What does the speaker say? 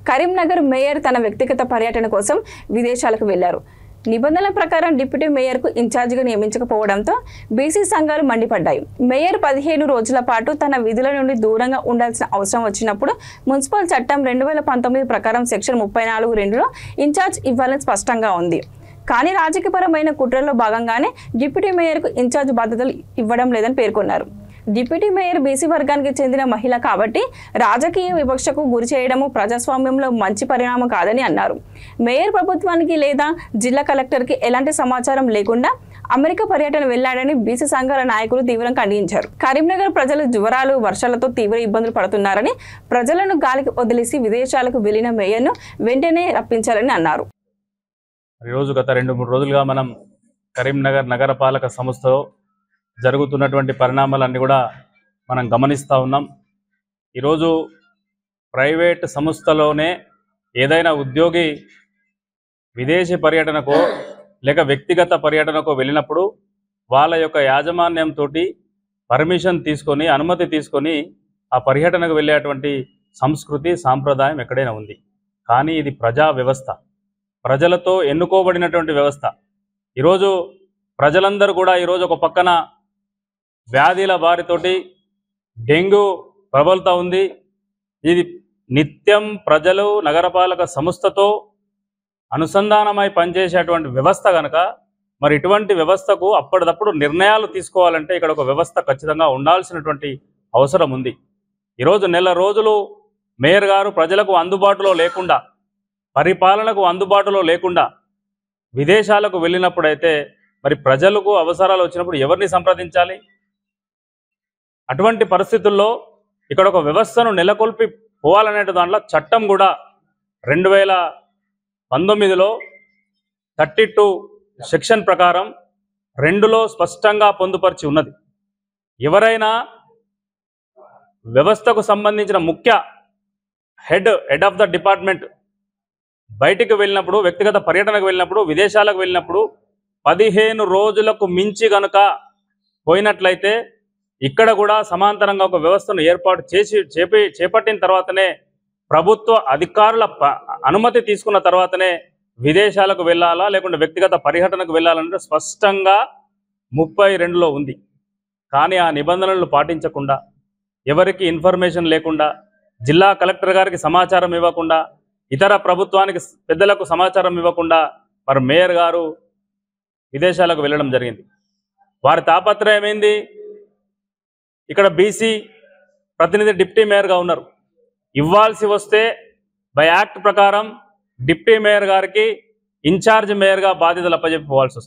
Karimnagar mayor తన వ్యక్తిగత పర్యటన కోసం విదేశాలకు వెళ్లారు నిబంధనల ప్రకారం డిప్యూటీ మేయర్కు ఇన్ఛార్జిగా నియమించకపోవడంతో బీసీ సంఘాలు మండిపడ్డాయి మేయర్ పదిహేను రోజుల పాటు తన విధుల నుండి దూరంగా ఉండాల్సిన అవసరం వచ్చినప్పుడు మున్సిపల్ చట్టం రెండు వేల పంతొమ్మిది ప్రకారం సెక్షన్ ముప్పై నాలుగు రెండులో ఇన్ఛార్జ్ ఇవ్వాలని స్పష్టంగా ఉంది కానీ రాజకీయపరమైన కుట్రలో భాగంగానే డిప్యూటీ మేయర్కు ఇన్ఛార్జ్ బాధ్యతలు ఇవ్వడం లేదని పేర్కొన్నారు డిప్యూటీ మేయర్ బీసీ వర్గానికి చెందిన మహిళ కాబట్టి రాజకీయ వివక్షకు గురి చేయడము ప్రజాస్వామ్యంలో మంచి పరిణామం కాదని అన్నారు మేయర్ ప్రభుత్వానికి లేదా జిల్లా కలెక్టర్కి ఎలాంటి సమాచారం లేకుండా అమెరికా పర్యటన వెళ్లాడని బీసీ సంఘాల నాయకులు తీవ్రంగా ఖండించారు కరీంనగర్ ప్రజలు జ్వరాలు వర్షాలతో తీవ్ర ఇబ్బందులు పడుతున్నారని ప్రజలను గాలికి వదిలేసి విదేశాలకు వెళ్లిన మేయర్ను వెంటనే రప్పించాలని అన్నారు ఈరోజు గత రెండు మూడు రోజులుగా మనం కరీంనగర్ నగరపాలక సంస్థలో జరుగుతున్నటువంటి పరిణామాలన్నీ కూడా మనం గమనిస్తూ ఉన్నాం ఈరోజు ప్రైవేట్ సంస్థలోనే ఏదైనా ఉద్యోగి విదేశీ పర్యటనకో లేక వ్యక్తిగత పర్యటనకో వెళ్ళినప్పుడు వాళ్ళ యొక్క యాజమాన్యంతో పర్మిషన్ తీసుకొని అనుమతి తీసుకొని ఆ పర్యటనకు వెళ్ళేటువంటి సంస్కృతి సాంప్రదాయం ఎక్కడైనా ఉంది కానీ ఇది ప్రజా వ్యవస్థ ప్రజలతో ఎన్నుకోబడినటువంటి వ్యవస్థ ఈరోజు ప్రజలందరూ కూడా ఈరోజు ఒక పక్కన వ్యాధుల బారితోటి డెంగ్యూ ప్రబలుతూ ఉంది ఇది నిత్యం ప్రజలు నగరపాలక సంస్థతో అనుసంధానమై పనిచేసేటువంటి వ్యవస్థ కనుక మరి ఇటువంటి వ్యవస్థకు అప్పటిదప్పుడు నిర్ణయాలు తీసుకోవాలంటే ఇక్కడ ఒక వ్యవస్థ ఖచ్చితంగా ఉండాల్సినటువంటి అవసరం ఉంది ఈరోజు నెల రోజులు మేయర్ గారు ప్రజలకు అందుబాటులో లేకుండా పరిపాలనకు అందుబాటులో లేకుండా విదేశాలకు వెళ్ళినప్పుడైతే మరి ప్రజలకు అవసరాలు వచ్చినప్పుడు ఎవరిని సంప్రదించాలి అటువంటి పరిస్థితుల్లో ఇక్కడ ఒక వ్యవస్థను నెలకొల్పి పోవాలనే దాంట్లో చట్టం కూడా రెండు వేల పంతొమ్మిదిలో థర్టీ టూ సెక్షన్ ప్రకారం రెండులో స్పష్టంగా పొందుపరిచి ఉన్నది ఎవరైనా వ్యవస్థకు సంబంధించిన ముఖ్య head head of the department బయటికి వెళ్ళినప్పుడు వ్యక్తిగత పర్యటనకు వెళ్ళినప్పుడు విదేశాలకు వెళ్ళినప్పుడు పదిహేను రోజులకు మించి గనుక పోయినట్లయితే ఇక్కడ కూడా సమాంతరంగా ఒక వ్యవస్థను ఏర్పాటు చేసి చేపి చేపట్టిన తర్వాతనే ప్రభుత్వ అధికారుల ప- అనుమతి తీసుకున్న తర్వాతనే విదేశాలకు వెళ్ళాలా లేకుంటే వ్యక్తిగత పర్యటనకు వెళ్ళాలంటే స్పష్టంగా ముప్పై రెండులో ఉంది కానీ ఆ నిబంధనలు పాటించకుండా ఎవరికి ఇన్ఫర్మేషన్ లేకుండా జిల్లా కలెక్టర్ గారికి సమాచారం ఇవ్వకుండా ఇతర ప్రభుత్వానికి స్- పెద్దలకు సమాచారం ఇవ్వకుండా మరి మేయర్ గారు విదేశాలకు వెళ్ళడం జరిగింది వారి తాపత్రయం ఏంది ఇక్కడ బీసీ ప్రతినిధి డిప్టీ మేయర్గా ఉన్నారు ఇవ్వాల్సి వస్తే బై యాక్ట్ ప్రకారం డిప్టీ మేయర్ గారికి ఇన్ఛార్జ్ మేయర్గా బాధ్యతలు అప్పచెప్పుకోవాల్సి వస్తుంది